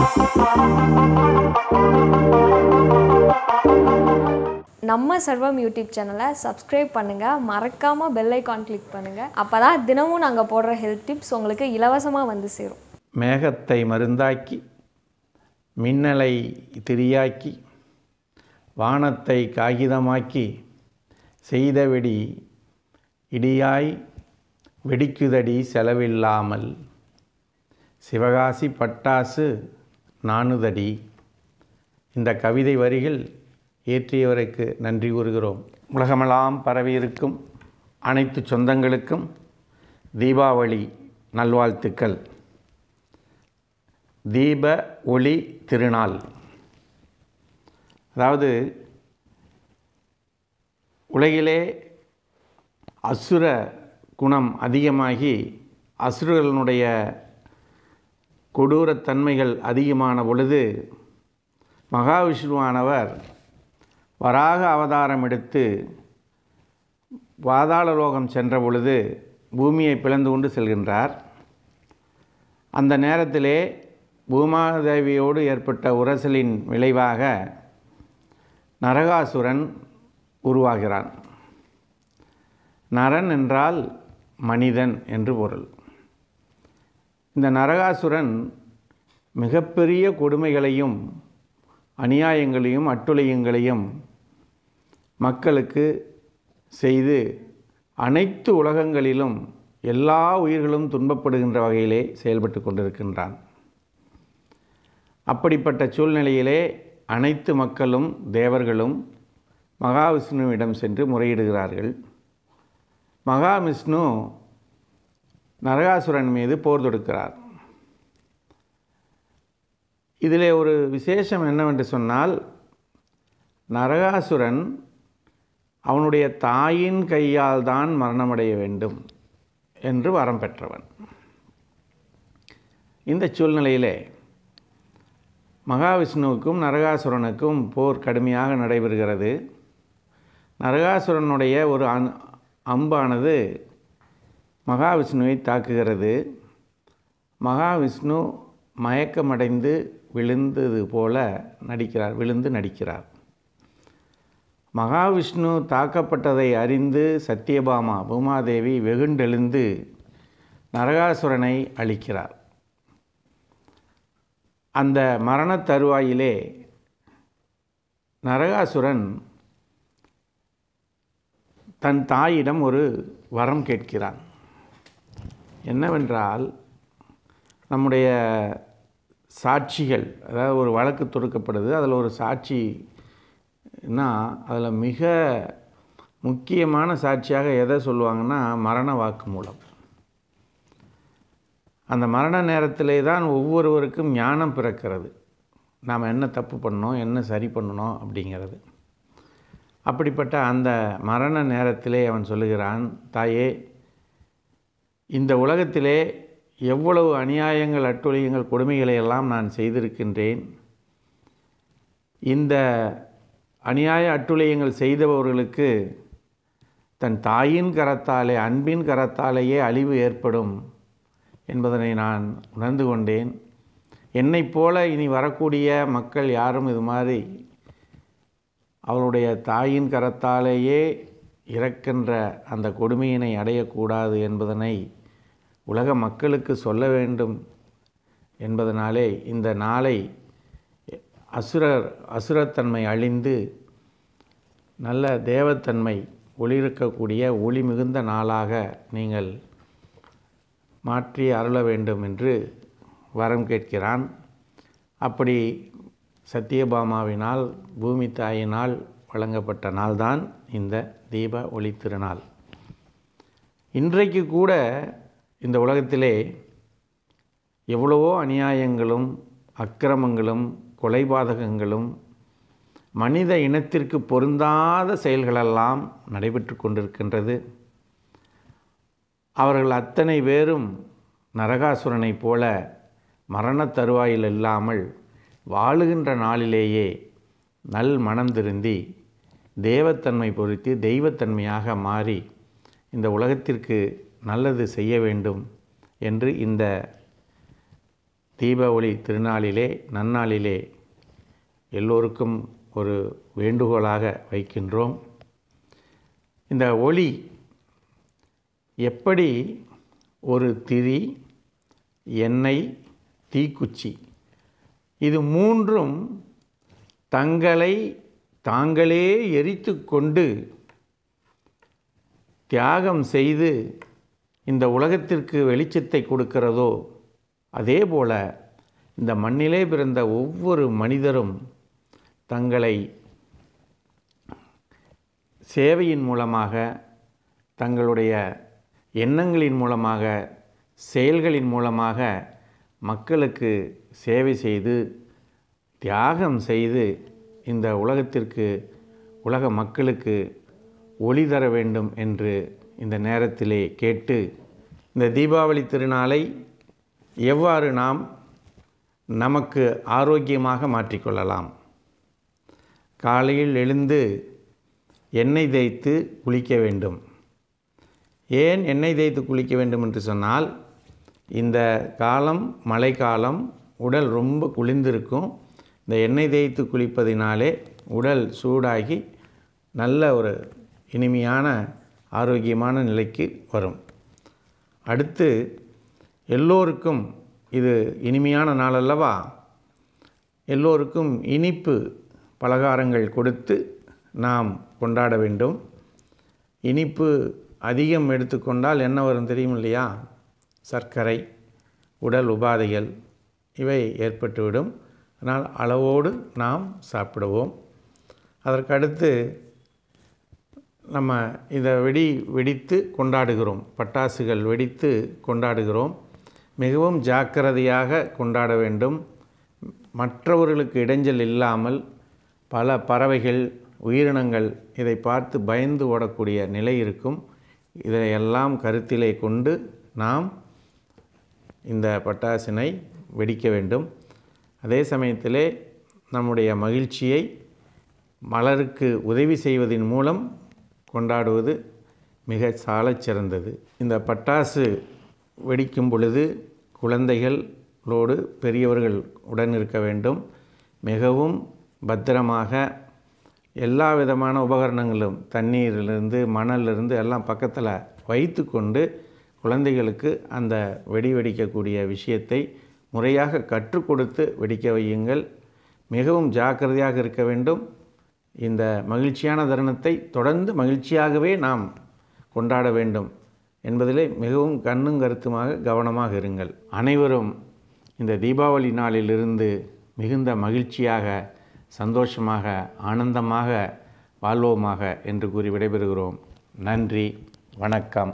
நம்ம சர்வம் யூடியூப் சேனலை சப்ஸ்கிரைப் பண்ணுங்கள் மறக்காமல் பெல் ஐக்கான் கிளிக் பண்ணுங்கள் அப்போ தான் தினமும் நாங்கள் போடுற ஹெல்த் டிப்ஸ் உங்களுக்கு இலவசமாக வந்து சேரும் மேகத்தை மருந்தாக்கி மின்னலை திரியாக்கி வானத்தை காகிதமாக்கி செய்த வெடி இடியாய் வெடிக்குதடி செலவில்லாமல் சிவகாசி பட்டாசு நாணுதடி இந்த கவிதை வரிகள் இயற்றியவருக்கு நன்றி கூறுகிறோம் உலகமெல்லாம் பரவியிருக்கும் அனைத்து சொந்தங்களுக்கும் தீபாவளி நல்வாழ்த்துக்கள் தீப ஒளி திருநாள் அதாவது உலகிலே அசுர குணம் அதிகமாகி அசுரர்களுடைய கொடூரத்தன்மைகள் அதிகமான பொழுது மகாவிஷ்ணுவானவர் வராக அவதாரம் எடுத்து பாதாள லோகம் சென்ற பொழுது பூமியை பிளந்து கொண்டு செல்கின்றார் அந்த நேரத்திலே பூமாதேவியோடு ஏற்பட்ட உரசலின் விளைவாக நரகாசுரன் உருவாகிறான் நரன் என்றால் மனிதன் என்று பொருள் இந்த நரகாசுரன் மிகப்பெரிய கொடுமைகளையும் அநியாயங்களையும் அட்டுழியங்களையும் மக்களுக்கு செய்து அனைத்து உலகங்களிலும் எல்லா உயிர்களும் துன்பப்படுகின்ற வகையிலே செயல்பட்டு கொண்டிருக்கின்றான் அப்படிப்பட்ட சூழ்நிலையிலே அனைத்து மக்களும் தேவர்களும் மகாவிஷ்ணுவிடம் சென்று முறையிடுகிறார்கள் மகாவிஷ்ணு நரகாசுரன் மீது போர் தொடுக்கிறார் இதிலே ஒரு விசேஷம் என்னவென்று சொன்னால் நரகாசுரன் அவனுடைய தாயின் கையால் தான் மரணமடைய வேண்டும் என்று வரம் பெற்றவன் இந்த சூழ்நிலையிலே மகாவிஷ்ணுவுக்கும் நரகாசுரனுக்கும் போர் கடுமையாக நடைபெறுகிறது நரகாசுரனுடைய ஒரு அன் அம்பானது மகாவிஷ்ணுவை தாக்குகிறது மகாவிஷ்ணு மயக்கமடைந்து விழுந்தது போல நடிக்கிறார் விழுந்து நடிக்கிறார் மகாவிஷ்ணு தாக்கப்பட்டதை அறிந்து சத்யபாமா பூமாதேவி வெகுண்டெழுந்து நரகாசுரனை அழிக்கிறார் அந்த மரணத் தருவாயிலே நரகாசுரன் தன் தாயிடம் ஒரு வரம் கேட்கிறான் என்னவென்றால் நம்முடைய சாட்சிகள் அதாவது ஒரு வழக்கு தொடுக்கப்படுது அதில் ஒரு சாட்சினா அதில் மிக முக்கியமான சாட்சியாக எதை சொல்லுவாங்கன்னா மரண வாக்குமூலம் அந்த மரண நேரத்திலே தான் ஒவ்வொருவருக்கும் ஞானம் பிறக்கிறது நாம் என்ன தப்பு பண்ணோம் என்ன சரி பண்ணணும் அப்படிங்கிறது அப்படிப்பட்ட அந்த மரண நேரத்திலே அவன் சொல்லுகிறான் தாயே இந்த உலகத்திலே எவ்வளவு அநியாயங்கள் அட்டுழியங்கள் கொடுமைகளை எல்லாம் நான் செய்திருக்கின்றேன் இந்த அநியாய அட்டுழியங்கள் செய்தவர்களுக்கு தன் தாயின் கரத்தாலே அன்பின் கரத்தாலேயே அழிவு ஏற்படும் என்பதனை நான் உணர்ந்து கொண்டேன் என்னைப் போல இனி வரக்கூடிய மக்கள் யாரும் இது மாதிரி அவருடைய தாயின் கரத்தாலேயே இறக்கின்ற அந்த கொடுமையினை அடையக்கூடாது என்பதனை உலக மக்களுக்கு சொல்ல வேண்டும் என்பதனாலே இந்த நாளை அசுரர் அசுரத்தன்மை அழிந்து நல்ல தேவத்தன்மை ஒளிர்க்கக்கூடிய ஒளி மிகுந்த நாளாக நீங்கள் மாற்றி அருள வேண்டும் என்று வரம் கேட்கிறான் அப்படி சத்தியபாமாவினால் பூமி தாயினால் வழங்கப்பட்ட நாள்தான் இந்த தீப ஒளி திருநாள் இன்றைக்கு கூட இந்த உலகத்திலே எவ்வளவோ அநியாயங்களும் அக்கிரமங்களும் கொலைபாதகங்களும் மனித இனத்திற்கு பொருந்தாத செயல்களெல்லாம் நடைபெற்று கொண்டிருக்கின்றது அவர்கள் அத்தனை பேரும் நரகாசுரனைப் போல மரணத் தருவாயில் இல்லாமல் வாழுகின்ற நாளிலேயே நல் மனம் திருந்தி தேவத்தன்மை பொருத்தி தெய்வத்தன்மையாக மாறி இந்த உலகத்திற்கு நல்லது செய்ய வேண்டும் என்று இந்த தீப ஒளி திருநாளிலே நன்னாளிலே எல்லோருக்கும் ஒரு வேண்டுகோளாக வைக்கின்றோம் இந்த ஒளி எப்படி ஒரு திரி எண்ணெய் தீக்குச்சி இது மூன்றும் தங்களை தாங்களே எரித்து கொண்டு தியாகம் செய்து இந்த உலகத்திற்கு வெளிச்சத்தை கொடுக்கிறதோ அதே போல இந்த மண்ணிலே பிறந்த ஒவ்வொரு மனிதரும் தங்களை சேவையின் மூலமாக தங்களுடைய எண்ணங்களின் மூலமாக செயல்களின் மூலமாக மக்களுக்கு சேவை செய்து தியாகம் செய்து இந்த உலகத்திற்கு உலக மக்களுக்கு ஒளி தர வேண்டும் என்று இந்த நேரத்திலே கேட்டு இந்த தீபாவளி திருநாளை எவ்வாறு நாம் நமக்கு ஆரோக்கியமாக மாற்றிக்கொள்ளலாம் காலையில் எழுந்து எண்ணெய் தேய்த்து குளிக்க வேண்டும் ஏன் எண்ணெய் தேய்த்து குளிக்க வேண்டும் என்று சொன்னால் இந்த காலம் மழைக்காலம் உடல் ரொம்ப குளிர்ந்திருக்கும் இந்த எண்ணெய் தேய்த்து குளிப்பதினாலே உடல் சூடாகி நல்ல ஒரு இனிமையான ஆரோக்கியமான நிலைக்கு வரும் அடுத்து எல்லோருக்கும் இது இனிமையான நாள் அல்லவா எல்லோருக்கும் இனிப்பு பலகாரங்கள் கொடுத்து நாம் கொண்டாட வேண்டும் இனிப்பு அதிகம் எடுத்துக்கொண்டால் என்ன வரும் தெரியும் இல்லையா சர்க்கரை உடல் உபாதைகள் இவை ஏற்பட்டுவிடும் அதனால் அளவோடு நாம் சாப்பிடுவோம் அதற்கடுத்து நம்ம இதை வெடி வெடித்து கொண்டாடுகிறோம் பட்டாசுகள் வெடித்து கொண்டாடுகிறோம் மிகவும் ஜாக்கிரதையாக கொண்டாட வேண்டும் மற்றவர்களுக்கு இடைஞ்சல் இல்லாமல் பல பறவைகள் உயிரினங்கள் இதை பார்த்து பயந்து ஓடக்கூடிய நிலை இருக்கும் இதையெல்லாம் கருத்திலே கொண்டு நாம் இந்த பட்டாசினை வெடிக்க வேண்டும் அதே சமயத்திலே நம்முடைய மகிழ்ச்சியை மலருக்கு உதவி செய்வதன் மூலம் கொண்டாடுவது மிக சாலச் சிறந்தது இந்த பட்டாசு வெடிக்கும் பொழுது குழந்தைகளோடு பெரியவர்கள் உடன் இருக்க வேண்டும் மிகவும் பத்திரமாக எல்லா விதமான உபகரணங்களும் தண்ணீரிலிருந்து மணலிருந்து எல்லாம் பக்கத்தில் வைத்து கொண்டு குழந்தைகளுக்கு அந்த வெடி வெடிக்கக்கூடிய விஷயத்தை முறையாக கற்றுக் கொடுத்து வெடிக்க வையுங்கள் மிகவும் ஜாக்கிரதையாக இருக்க வேண்டும் இந்த மகிழ்ச்சியான தருணத்தை தொடர்ந்து மகிழ்ச்சியாகவே நாம் கொண்டாட வேண்டும் என்பதிலே மிகவும் கண்ணும் கருத்துமாக கவனமாக இருங்கள் அனைவரும் இந்த தீபாவளி நாளிலிருந்து மிகுந்த மகிழ்ச்சியாக சந்தோஷமாக ஆனந்தமாக வாழ்வோமாக என்று கூறி விடைபெறுகிறோம் நன்றி வணக்கம்